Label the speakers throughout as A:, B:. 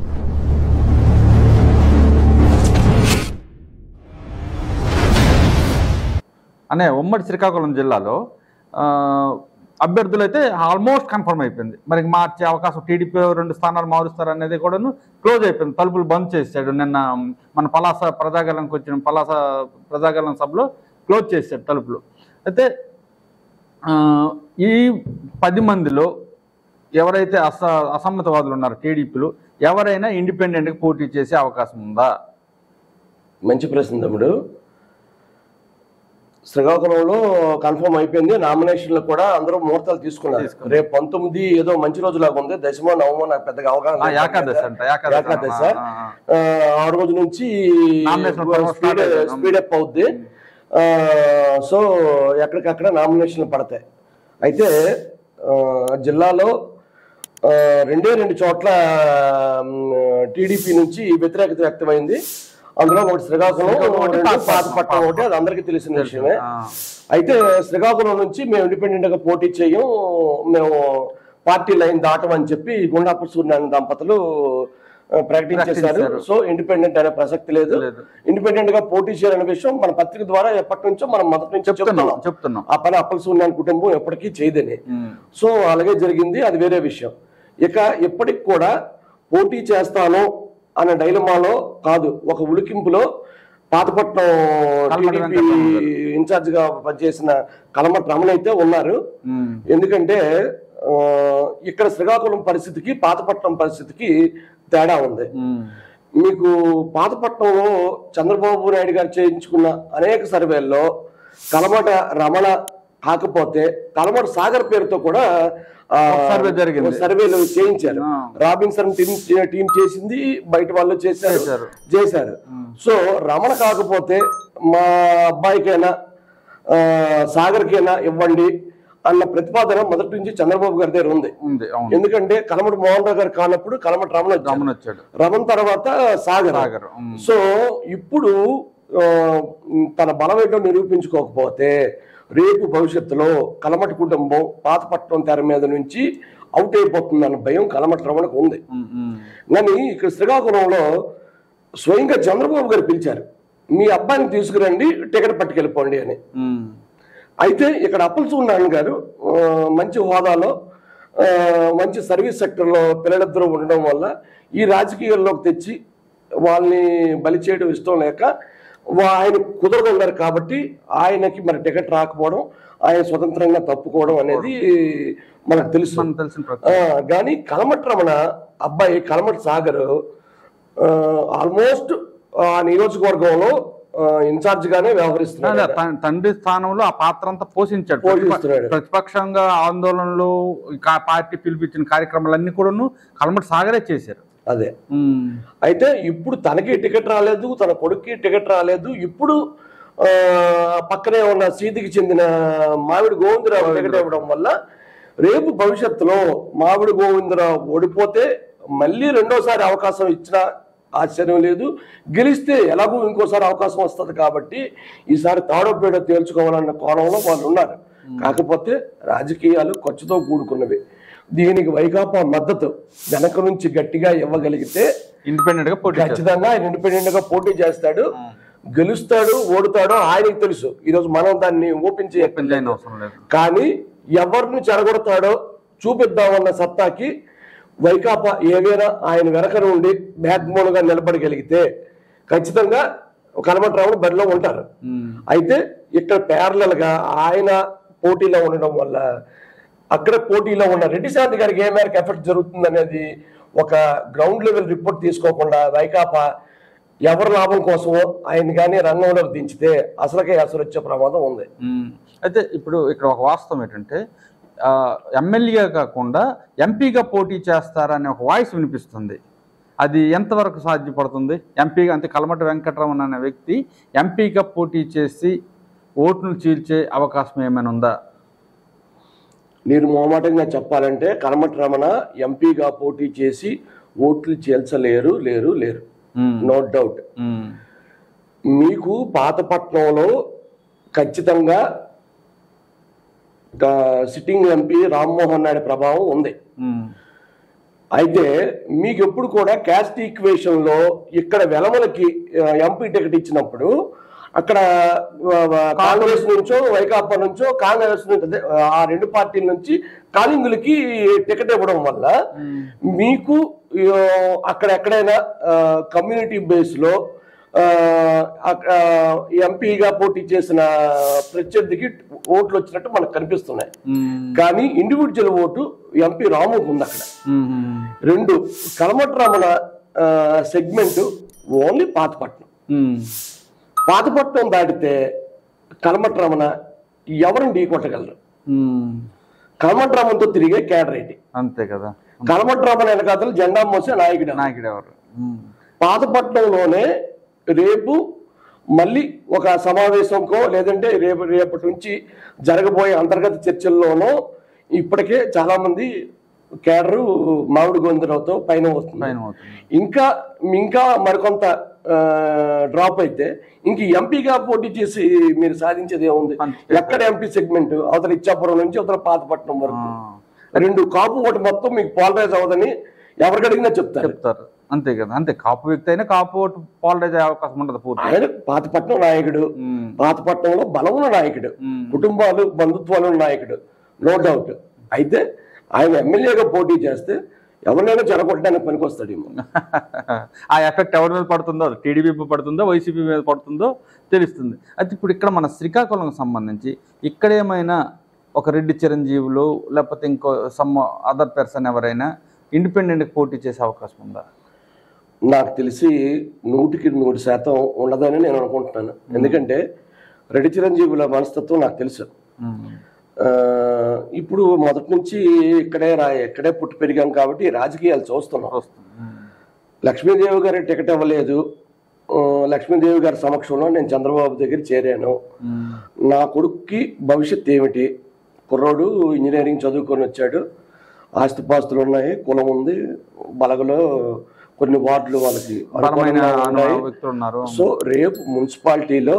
A: అనే ఉమ్మడి శ్రీకాకుళం జిల్లాలో ఆ, అభ్యర్థులు అయితే ఆల్మోస్ట్ కన్ఫర్మ్ అయిపోయింది మరి మార్చే అవకాశం టీడీపీ రెండు స్థానాలు మారుస్తారు అనేది కూడాను క్లోజ్ అయిపోయింది తలుపులు బంద్ చేశాడు నిన్న మన పలాస ప్రజాగలంకి వచ్చిన పలాస ప్రజాగలం సభలో క్లోజ్ చేశాడు తలుపులు అయితే ఆ, ఈ పది మందిలో ఎవరైతే అస అసమ్మతవాదులు ఉన్నారో టీడీపీలు ఎవరైనా ఇండిపెండెంట్గా పోటీ చేసే అవకాశం ఉందా
B: మంచి ప్రశ్న తమ్ముడు శ్రీకాకుళంలో కన్ఫర్మ్ అయిపోయింది నామినేషన్లు కూడా అందరూ ముహూర్తాలు తీసుకున్నారు
A: తీసుకున్నారు.
B: రేపు పంతొమ్మిది ఏదో మంచి రోజులాగా ఉంది దశమో నవమో నాకు పెద్దగా అవగాహన
A: ఆ,
B: లేదు.
A: ఏకాదశి అంట ఏకాదశి
B: ఏకాదశి
A: ఆ, ఆ, ఆ.
B: ఆ, ఆ రోజు నుంచి
A: Nomination process start అవుతుంది.
B: స్పీడప్ అవుద్ది ఆ, సో ఎక్కడికక్కడ నామినేషన్లు పడతాయి అయితే ఆ, జిల్లాలో ఆ, రెండే రెండు చోట్ల టీడీపీ నుంచి వ్యతిరేకత వ్యక్తమైంది అందులో ఒకటి శ్రీకాకుళం
A: శ్రీకాకుళం ఒకటి,
B: రెండు
A: పాతపట్నం.
B: పాతపట్నం ఒకటి అది అందరికీ తెలిసిన విషయమే
A: ఆ.
B: అయితే శ్రీకాకుళం నుంచి మేము ఇండిపెండెంట్ గా పోటీ చేయం మేము పార్టీ లైన్ దాటమని చెప్పి గుండాపు సూర్యనారాయణ దంపతులు ఆ, ప్రకటించేశారు
A: ప్రకటించారు.
B: సో ఇండిపెండెంట్ అనే ప్రసక్తి లేదు
A: లేదు.
B: ఇండిపెండెంట్ గా పోటీ చేయాలనే విషయం మన పత్రిక ద్వారా ఎప్పటి నుంచో మనం మొదటి నుంచి
A: చెప్తున్నాం
B: చెప్తున్నాం
A: చెప్తున్నాం
B: ఆ పని అప్పల సూర్యనారాయణ కుటుంబం ఎప్పటికీ చేయదని
A: ఉమ్.
B: సో అలాగే జరిగింది అది వేరే విషయం ఇక ఇప్పటికి కూడా పోటీ చేస్తాను అనే డైలమాలో కాదు ఒక ఉలికింపులో పాతపట్నం
A: కలమటి
B: టీడీపీ ఇన్ఛార్జ్ గా పనిచేసిన కలమటి రమణ అయితే ఉన్నారు
A: ఉమ్.
B: ఎందుకంటే ఆ, ఇక్కడ శ్రీకాకుళం పరిస్థితికి పాతపట్నం పరిస్థితికి తేడా ఉంది
A: ఉమ్.
B: మీకు పాతపట్నంలో చంద్రబాబు నాయుడు గారు చేయించుకున్న అనేక సర్వేల్లో కలమట రమణ కాకపోతే కలమట సాగర్ పేరుతో కూడా ఆ,
A: ఒక సర్వే జరిగింది.
B: ఒక సర్వేలు చేయించారు
A: ఆ.
B: రాబిన్సన్ టీం టీం చేసింది బయట వాళ్ళు చేశారు
A: చేశారు.
B: చేశారు సో రమణ కాకపోతే మా అబ్బాయికైనా ఆ, సాగర్కైనా ఇవ్వండి అన్న ప్రతిపాదన మొదటి నుంచి చంద్రబాబు గారి దగ్గర ఉంది
A: ఉంది అవును
B: ఎందుకంటే కలమటి మోహన్ రావు గారు కానప్పుడు కలమటి రమణ వచ్చారు.
A: రమణ వచ్చాడు
B: రమణ తర్వాత సాగర్
A: సాగర్ ఉమ్.
B: సో ఇప్పుడు ఆ, తన బలం ఏంటో నిరూపించుకోకపోతే రేపు భవిష్యత్తులో కలమటి కుటుంబం పాతపట్నం తెర మీద నుంచి అవుట్ అయిపోతుందన్న భయం కలమటి రమణకు ఉంది
A: ఉమ్, ఉమ్.
B: కానీ ఇక్కడ శ్రీకాకుళంలో స్వయంగా చంద్రబాబు గారు పిలిచారు మీ అబ్బాయిని తీసుకురండి టికెట్ పట్టుకెళ్ళిపోండి అని
A: ఉమ్.
B: అయితే ఇక్కడ అప్పల సూర్యనారాయణ గారు ఆ, మంచి హోదాలో ఆ, మంచి సర్వీస్ సెక్టర్లో పిల్లలిద్దరూ ఉండడం వల్ల ఈ రాజకీయాల్లోకి తెచ్చి వాళ్ళని బలి చేయడం ఇష్టం లేక వా- ఆయన కుదరదన్నారు కాబట్టి ఆయనకి మరి టికెట్ రాకపోవడం ఆయన స్వతంత్రంగా తప్పుకోవడం అనేది మనకు తెలుసు
A: మనకు తెలిసిన ప్రకారం
B: ఆ, కానీ కలమటి రమణ అబ్బాయి కలమటి సాగర్ ఆల్మోస్ట్ ఆ నియోజకవర్గంలో ఇన్ఛార్జ్ గానే వ్యవహరిస్తున్నాడు
A: అదే, తన- తండ్రి స్థానంలో ఆ పాత్ర అంతా పోషించాడు
B: పోషిస్తున్నాడు.
A: ప్రతిపక్షంగా ఆందోళనలు ఇంకా పార్టీ పిలిపించిన కార్యక్రమాలన్నీ కూడాను కలమటి సాగరే చేశారు
B: అదే
A: ఉమ్.
B: అయితే ఇప్పుడు తనకి టికెట్ రాలేదు తన కొడుక్కి టికెట్ రాలేదు ఇప్పుడు ఆ, పక్కనే ఉన్న సీతికి చెందిన మామిడి గోవిందరావు టికెట్ ఇవ్వడం వల్ల రేపు భవిష్యత్తులో మామిడి గోవిందరావు ఓడిపోతే మళ్ళీ రెండోసారి అవకాశం ఇచ్చినా ఆశ్చర్యం లేదు గెలిస్తే ఎలాగో ఇంకోసారి అవకాశం వస్తుంది కాబట్టి ఈసారి తాడో పేడో తేల్చుకోవాలన్న కోణంలో వాళ్ళు ఉన్నారు కాకపోతే రాజకీయాలు ఖర్చుతో కూడుకున్నవి దీనికి వైకాపా మద్దతు వెనక నుంచి గట్టిగా ఇవ్వగలిగితే
A: ఇండిపెండెంట్ గా పోటీ చేశారు
B: ఖచ్చితంగా ఆయన ఇండిపెండెంట్ గా పోటీ చేస్తాడు గెలుస్తాడు ఓడుతాడో ఆయనకి తెలుసు ఈరోజు మనం దాన్ని ఓపెన్ చేయ
A: ఓపెన్ చేయని అవసరం లేదు
B: కానీ ఎవరిని చెడగొడతాడో చూపిద్దామన్న సత్తాకి వైకాపా ఏవైనా ఆయన వెనక నుండి బ్యాక్ గా నిలబడగలిగితే ఖచ్చితంగా కనమట్రావుడు బరిలో ఉంటారు
A: ఉమ్.
B: అయితే ఇక్కడ parallel గా ఆయన పోటీలో ఉండడం వల్ల అక్కడ పోటీలో ఉన్న రెడ్డి శాంతి గారికి ఏ మేరకు ఎఫెక్ట్ జరుగుతుంది అనేది ఒక గ్రౌండ్ లెవెల్ రిపోర్ట్ తీసుకోకుండా వైకాపా ఎవరి లాభం కోసమో ఆయన కానీ రంగంలోకి దించితే అసలుకే అసలు వచ్చే ప్రమాదం ఉంది
A: ఉమ్. అయితే ఇప్పుడు ఇక్కడ ఒక వాస్తవం ఏంటంటే ఆ, ఎమ్మెల్యే కాకుండా ఎంపీగా పోటీ చేస్తారనే ఒక వాయిస్ వినిపిస్తుంది అది ఎంతవరకు సాధ్యపడుతుంది ఎంపీగా అంటే కలమటి వెంకటరమణ అనే వ్యక్తి ఎంపీగా పోటీ చేసి ఓట్ను చీల్చే అవకాశం ఏమైనా ఉందా
B: నేను మొహమాటంగా చెప్పాలంటే కనమటి రమణ ఎంపీగా పోటీ చేసి ఓట్లు చేల్చలేరు లేరు లేరు
A: ఉమ్.
B: నో డౌట్
A: ఉమ్.
B: మీకు పాతపట్నంలో ఖచ్చితంగా సిట్టింగ్ ఎంపీ రామ్మోహన్ నాయుడు ప్రభావం ఉంది
A: ఉమ్.
B: అయితే మీకు ఎప్పుడు కూడా క్యాస్ట్ ఈక్వేషన్ లో ఇక్కడ వెలమలకి ఎంపీ టికెట్ ఇచ్చినప్పుడు అక్కడ ఆ, ఆ, కాంగ్రెస్ నుంచో వైకాపా నుంచో కాంగ్రెస్ నుంచి అదే, ఆ రెండు పార్టీల నుంచి కాలింగులకి టికెట్ ఇవ్వడం వల్ల మీకు ఆ, అక్కడ ఎక్కడైనా కమ్యూనిటీ బేస్ లో ఆ, అక్కడ ఎంపీగా పోటీ చేసిన ప్రత్యర్థికి ఓట్లు వచ్చినట్టు మనకు కనిపిస్తున్నాయి
A: మ్మ్.
B: కానీ ఇండివిజువల్ ఓటు ఎంపీ రాముకు ఉంది అక్కడ
A: మ్మ్.
B: రెండు కలమట్రామణ సెగ్మెంట్ ఓన్లీ పాతపట్నం
A: మ్మ్.
B: పాతపట్నం దాటితే కలమట్రామణ ఎవరిని ఢీ కొట్టగలరు
A: మ్మ్.
B: కలమట్రామంతో తిరిగే కేడరేటి
A: అంతే కదా
B: కలమట్రామణ వెనకాతలు జెండా మోసే నాయకుడు
A: నాయకుడు ఎవరు మ్మ్.
B: పాతపట్నంలోనే రేపు మళ్ళీ ఒక సమావేశంకో లేదంటే రేపు రేపటి నుంచి జరగబోయే అంతర్గత చర్చల్లోనో ఇప్పటికే చాలా మంది కేడరు మామిడి గొంతులతో పైన వస్తుంది
A: పైన అవుతుంది
B: ఇంకా ఇంకా మరికొంత డ్రాప్ అయితే ఇంక ఎంపీగా పోటీ చేసి మీరు సాధించేది ఏముంది
A: అంతే.
B: ఎక్కడ ఎంపీ సెగ్మెంట్ అవతల ఇచ్చాపురం నుంచి అవతల పాతపట్నం వరకు
A: ఆ.
B: రెండు కాపు ఓటు మొత్తం మీకు పాలరైజ్ అవ్వదని ఎవరికి అడిగినా చెప్తారు
A: చెప్తారు అంతే కదా అంతే కాపు వ్యక్తి అయినా కాపు ఓటు పాలరైజ్ అయ్యే అవకాశం ఉండదు పూర్తి
B: ఆయన పాతపట్నం నాయకుడు
A: మ్మ్.
B: పాతపట్నంలో బలమున్న నాయకుడు
A: మ్మ్.
B: కుటుంబాలు బంధుత్వాలు ఉన్న నాయకుడు నో డౌట్ అయితే ఆయన ఎమ్మెల్యేగా పోటీ చేస్తే ఎవరినైనా చెడగొట్టడానికి పనికొస్తాడేమో
A: ఆ ఎఫెక్ట్ ఎవరి మీద పడుతుందో అది టీడీపీ మీద పడుతుందో వైసీపీ మీద పడుతుందో తెలుస్తుంది అయితే ఇప్పుడు ఇక్కడ మన శ్రీకాకుళంకి సంబంధించి ఇక్కడ ఏమైనా ఒక రెడ్డి చిరంజీవులు లేకపోతే ఇంకో సమ్ అదర్ పర్సన్ ఎవరైనా ఇండిపెండెంట్కి పోటీ చేసే అవకాశం ఉందా
B: నాకు తెలిసి నూటికి నూరు శాతం ఉండదని నేను అనుకుంటున్నాను ఎందుకంటే రెడ్డి చిరంజీవుల మనస్తత్వం నాకు తెలుసు
A: మ్మ్.
B: ఆ, ఇప్పుడు మొదటి నుంచి ఇక్కడే రా ఇక్కడే పుట్టి పెరిగాం కాబట్టి రాజకీయాలు చూస్తున్నాం
A: వస్తుంది మ్మ్.
B: లక్ష్మీదేవి గారి టికెట్ ఇవ్వలేదు ఆ, లక్ష్మీదేవి గారి సమక్షంలో నేను చంద్రబాబు దగ్గర చేరాను
A: మ్మ్.
B: నా కొడుక్కి భవిష్యత్ ఏమిటి కుర్రోడు ఇంజనీరింగ్ చదువుకొని వచ్చాడు ఆస్తిపాస్తులు ఉన్నాయి కులం ఉంది బలగలో కొన్ని వార్డులు వాళ్ళకి
A: బలమైన
B: అనుకూలంగా ఉన్నాయి.
A: వ్యక్తులు ఉన్నారు
B: సో రేపు మున్సిపాలిటీలో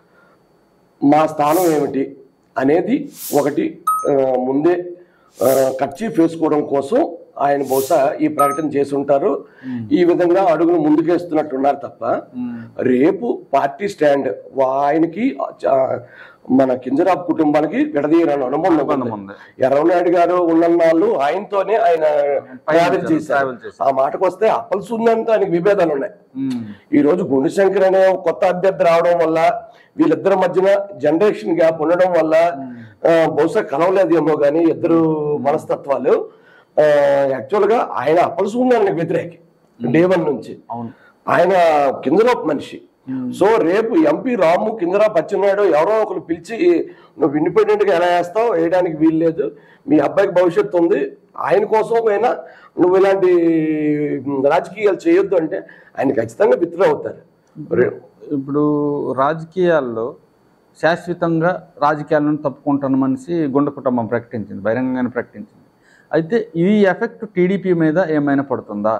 B: మా స్థానం ఏమిటి అనేది ఒకటి ఆ, ముందే కర్చీఫ్ వేసుకోవడం కోసం ఆయన బహుశా ఈ ప్రకటన చేసి ఉంటారు ఈ విధంగా అడుగులు ముందుకేస్తున్నట్టున్నారు తప్ప
A: మ్మ్.
B: రేపు పార్టీ స్టాండ్ వా- ఆయనకి ఆ, మన కింజరాబ్ కుటుంబానికి విడదీయరని అనుబంధం
A: అనుబంధం
B: ఉంది.
A: ఉంది
B: ఎర్రనాయుడు గారు ఉన్నన్నాళ్ళు ఆయనతోనే ఆయన ట్రావెల్ చేశారు
A: ట్రావెల్ చేశారు.
B: ఆ మాటకు వస్తే అప్పల్ సుందంతో ఆయనకి విభేదాలు ఉన్నాయి
A: మ్మ్.
B: ఈ రోజు గుండుశంకర్ అనే ఒక కొత్త అభ్యర్థి రావడం వల్ల వీళ్ళిద్దరి మధ్యన జనరేషన్ గ్యాప్ ఉండడం వల్ల ఆ, బహుశా కలవలేదేమో కానీ ఇద్దరు మనస్తత్వాలు యాక్చువల్ గా ఆయన అప్పల్ సుందానికి వ్యతిరేకి డే వన్ నుంచి
A: అవును
B: ఆయన కిందరాపు మనిషి సో రేపు ఎంపీ రాము కిందరా పచ్చెన్నాయుడు ఎవరో ఒకరు పిలిచి నువ్వు ఇండిపెండెంట్ గా ఎలా వేస్తావు వేయడానికి వీల్లేదు మీ అబ్బాయికి భవిష్యత్తు ఉంది ఆయన కోసం అయినా నువ్వు ఇలాంటి మ్, రాజకీయాలు చేయొద్దు అంటే ఆయన ఖచ్చితంగా మిత్రులు అవుతారు రే-
A: ఇప్పుడు రాజకీయాల్లో శాశ్వతంగా రాజకీయాల నుండి తప్పుకుంటున్న మనిషి గుండె కుటుంబం ప్రకటించింది బహిరంగంగానే ప్రకటించింది అయితే ఈ ఎఫెక్ట్ టీడీపీ మీద ఏమైనా పడుతుందా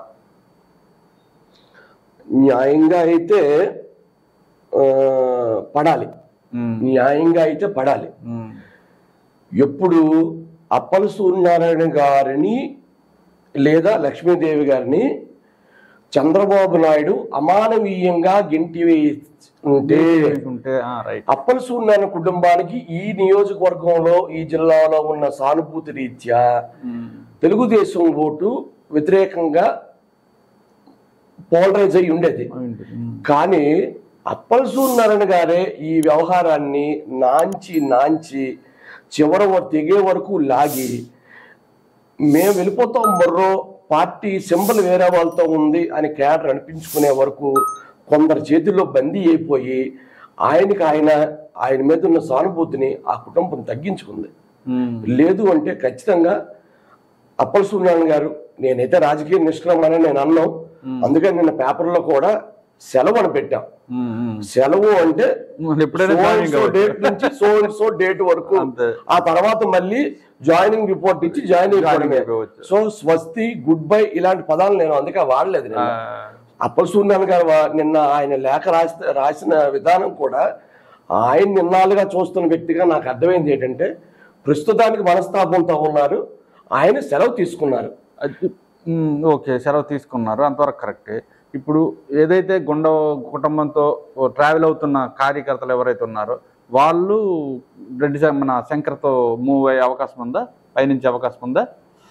B: న్యాయంగా అయితే ఆ, పడాలి
A: ఉమ్,
B: న్యాయంగా అయితే పడాలి
A: ఉమ్,
B: ఎప్పుడు అప్పల సూర్యనారాయణ గారిని లేదా లక్ష్మీదేవి గారిని చంద్రబాబు నాయుడు అమానవీయంగా గెంటి ఉంటే
A: ఉంటే రైట్
B: అప్పల సూర్యనారాయణ కుటుంబానికి ఈ నియోజకవర్గంలో ఈ జిల్లాలో ఉన్న సానుభూతి రీత్యా తెలుగుదేశం ఓటు వ్యతిరేకంగా పోలరైజ్ అయి ఉండేది కానీ అప్పల్ సూర్యనారాయణ గారే ఈ వ్యవహారాన్ని నాంచి నాంచి చివర వ- తెగే వరకు లాగి మేము వెళ్ళిపోతాం మర్రో పార్టీ సింబల్ వేరే వాళ్ళతో ఉంది అని కేడర్ అనిపించుకునే వరకు కొందరు చేతుల్లో బందీ అయిపోయి ఆయనకి ఆయన ఆయన మీద ఉన్న సానుభూతిని ఆ కుటుంబం తగ్గించుకుంది లేదు అంటే ఖచ్చితంగా అప్పల్ సూర్యనారాయణ గారు నేనైతే రాజకీయ నిష్క్రమని నేను అన్నాం అందుకని నిన్న పేపర్లో కూడా సెలవు అని పెట్టాం సెలవు అంటే
A: ఎప్పుడైనా
B: సో అండ్
A: joining
B: సో
A: అవ్వచ్చు.
B: డేట్ నుంచి సో అండ్ సో డేట్ వరకు
A: అంతే.
B: ఆ తర్వాత మళ్ళీ జాయినింగ్ రిపోర్ట్ ఇచ్చి జాయిన్ అయిపోవడమే
A: అయిపోవచ్చు.
B: సో స్వస్తి గుడ్ బై ఇలాంటి పదాలు నేను అందుకే వాడలేదు
A: ఆ,
B: నేను అప్పల్ సూర్యనారాయణ గారు వా- నిన్న ఆయన లేఖ రాస్తే రాసిన విధానం కూడా ఆయన నిన్నాళ్ళుగా చూస్తున్న వ్యక్తిగా నాకు అర్థమైంది ఏంటంటే ప్రస్తుతానికి మనస్తాపంతో ఉన్నారు ఆయన సెలవు తీసుకున్నారు
A: అది మ్మ్, ఓకే సెలవు తీసుకున్నారు అంతవరకు కరెక్టే ఇప్పుడు ఏదైతే గుండ కుటుంబంతో ట్రావెల్ అవుతున్న కార్యకర్తలు ఎవరైతే ఉన్నారో వాళ్ళు రెడ్డి శం- మన శంకర్తో మూవ్ అయ్యే అవకాశం ఉందా పయనించే అవకాశం ఉందా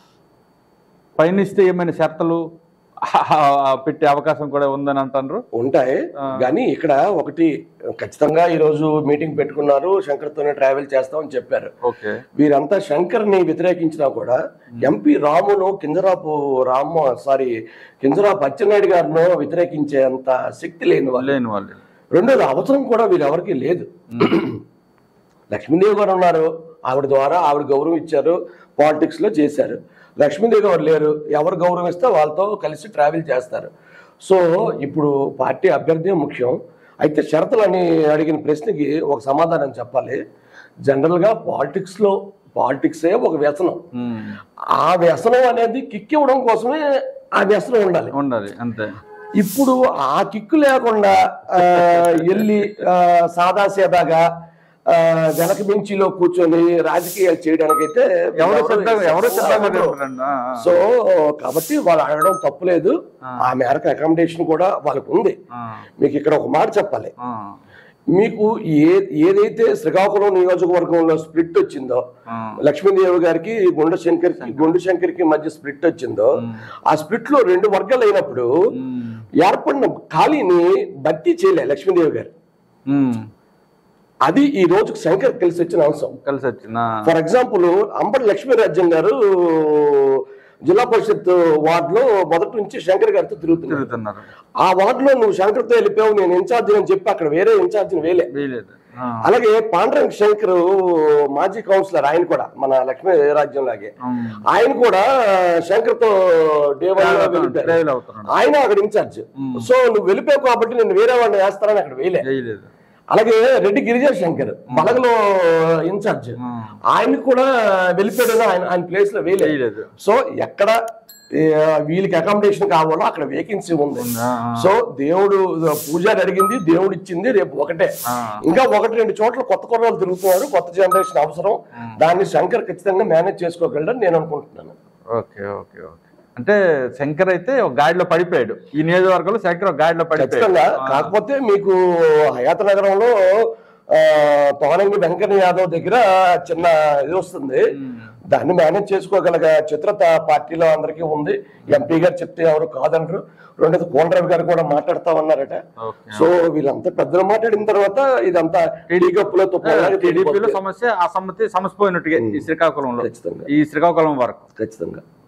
A: పయనిస్తే ఏమైనా షరతులు పెట్టే అవకాశం కూడా ఉందని అంటారు
B: ఉంటాయి
A: ఆ.
B: కానీ ఇక్కడ ఒకటి ఖచ్చితంగా ఈ రోజు మీటింగ్ పెట్టుకున్నారు శంకర్తోనే ట్రావెల్ చేస్తామని చెప్పారు
A: ఓకే
B: వీరంతా శంకర్ని వ్యతిరేకించినా కూడా ఎంపీ రామును కింజరాపు రాము సారీ కింజరాపు అచ్చెన్నాయుడు గారిను వ్యతిరేకించేంత శక్తి లేని వాళ్ళు
A: లేని వాళ్ళు
B: రెండోది అవసరం కూడా వీరెవరికి లేదు లక్ష్మీదేవి గారు ఉన్నారు ఆవిడ ద్వారా ఆవిడ గౌరవం ఇచ్చారు పాలిటిక్స్ లో చేశారు లక్ష్మీదేవి గారు లేరు ఎవరు గౌరవం ఇస్తే వాళ్ళతో కలిసి ట్రావెల్ చేస్తారు సో ఇప్పుడు పార్టీ అభ్యర్థి ముఖ్యం అయితే షరతులు అని అడిగిన ప్రశ్నకి ఒక సమాధానం చెప్పాలి జనరల్గా పాలిటిక్స్లో పాలిటిక్సే ఒక వ్యసనం
A: మ్మ్.
B: ఆ వ్యసనం అనేది కిక్ ఇవ్వడం కోసమే ఆ వ్యసనం ఉండాలి
A: ఉండాలి అంతే
B: ఇప్పుడు ఆ కిక్కు లేకుండా ఆ, వెళ్ళి ఆ, సాదాసీదాగా ఆ, వెనక బెంచిలో కూర్చొని రాజకీయాలు చేయడానికైతే
A: ఎవరు
B: ఎవరు
A: సిద్ధంగా ఎవరు సిద్ధంగా
B: ఉండరు.
A: లేరండి. ఆ, ఆ.
B: సో కాబట్టి వాళ్ళు అడగడం తప్పులేదు ఆ మేరకు అకామిడేషన్ కూడా వాళ్ళకు ఉంది
A: ఆ,
B: మీకు ఇక్కడ ఒక మాట చెప్పాలి
A: ఆ,
B: మీకు ఏ ఏదైతే శ్రీకాకుళం నియోజకవర్గంలో స్ప్లిట్ వచ్చిందో
A: ఆ.
B: లక్ష్మీదేవి గారికి గుండు శంకర్ గుండు శంకర్కి మధ్య స్ప్లిట్ వచ్చిందో ఆ స్ప్లిట్ లో రెండు వర్గాలు అయినప్పుడు
A: మ్మ్.
B: ఏర్పడిన ఖాళీని భర్తీ చేయలే లక్ష్మీదేవి గారు
A: మ్మ్.
B: అది ఈ రోజుకి శంకర్ కలిసి వచ్చిన అంశం
A: కలిసి వచ్చిందా
B: ఫర్ ఎగ్జాంపుల్ అంబటి లక్ష్మీరాజ్యం గారు జిల్లా పరిషత్ వార్డులో మొదటి నుంచి శంకర్ గారితో తిరుగుతున్నారు
A: తిరుగుతున్నారు
B: ఆ వార్డులో నువ్వు శంకర్తో వెళ్ళిపోయావు నేను ఇన్ఛార్జ్ అని చెప్పి అక్కడ వేరే ఇన్ఛార్జిని వేలే
A: వీలేదు ఆ,
B: అలాగే పాండ్రంగ్ శంకర్ మాజీ కౌన్సిలర్ ఆయన కూడా మన లక్ష్మీ రాజ్యం లాగే
A: మ్మ్.
B: ఆయన కూడా శంకర్ తో డేవల్
A: ట్రైల్ అవుతున్నాడు
B: ఆయన అక్కడ ఇన్ఛార్జ్ సో నువ్వు వెళ్ళిపోయావు కాబట్టి నేను వేరే వాడిని వేస్తానని అక్కడ వేయలే
A: చేయలేదు
B: అలాగే రెడ్డి గిరిజా శంకర్ బలగలో ఇన్ఛార్జ్
A: మ్మ్.
B: ఆయన కూడా వెళ్ళిపోయాడు ఆయన ఆయన ప్లేస్ లో వేయలేదు
A: చేయలేదు
B: సో ఎక్కడ ఏ, వీళ్ళకి అకామిడేషన్ కావాలో అక్కడ వేకెన్సీ ఉంది
A: ఆ,
B: సో దేవుడు పూజారి అడిగింది దేవుడు ఇచ్చింది రేపు ఒకటే
A: ఆ.
B: ఇంకా ఒకటి రెండు చోట్ల కొత్త కుర్రాలు తిరుగుతున్నారు కొత్త జనరేషన్ అవసరం దాన్ని శంకర్ ఖచ్చితంగా మేనేజ్ చేసుకోగలడని నేను అనుకుంటున్నాను
A: ఓకే ఓకే ఓకే అంటే శంకర్ అయితే ఒక గాడిలో పడిపోయాడు ఈ నియోజకవర్గంలో శంకర్ ఒక గాడిలో పడిపోయాడు
B: ఖచ్చితంగా కాకపోతే మీకు హయాత నగరంలో ఆ, తోనంగి వెంకన్న యాదవ్ దగ్గర చిన్న ఇది వస్తుంది దాన్ని మేనేజ్ చేసుకోగలగ చిత్రత పార్టీలో అందరికీ ఉంది ఎంపీ గారు చెప్తే ఎవరు కాదనరు రెండోది కోనరావు గారు కూడా మాట్లాడుతా ఉన్నారట
A: ఓకే
B: సో వీళ్ళంతా పెద్దలు మాట్లాడిన తర్వాత ఇదంతా టీడీ కప్పులో తుప్పలాగా
A: టీడీపీలో
B: తేలిపోతుంది.
A: సమస్య ఆ సమస్య సమస్య పోయినట్టుగా ఈ శ్రీకాకుళంలో
B: ఖచ్చితంగా
A: ఈ శ్రీకాకుళం వరకు
B: ఖచ్చితంగా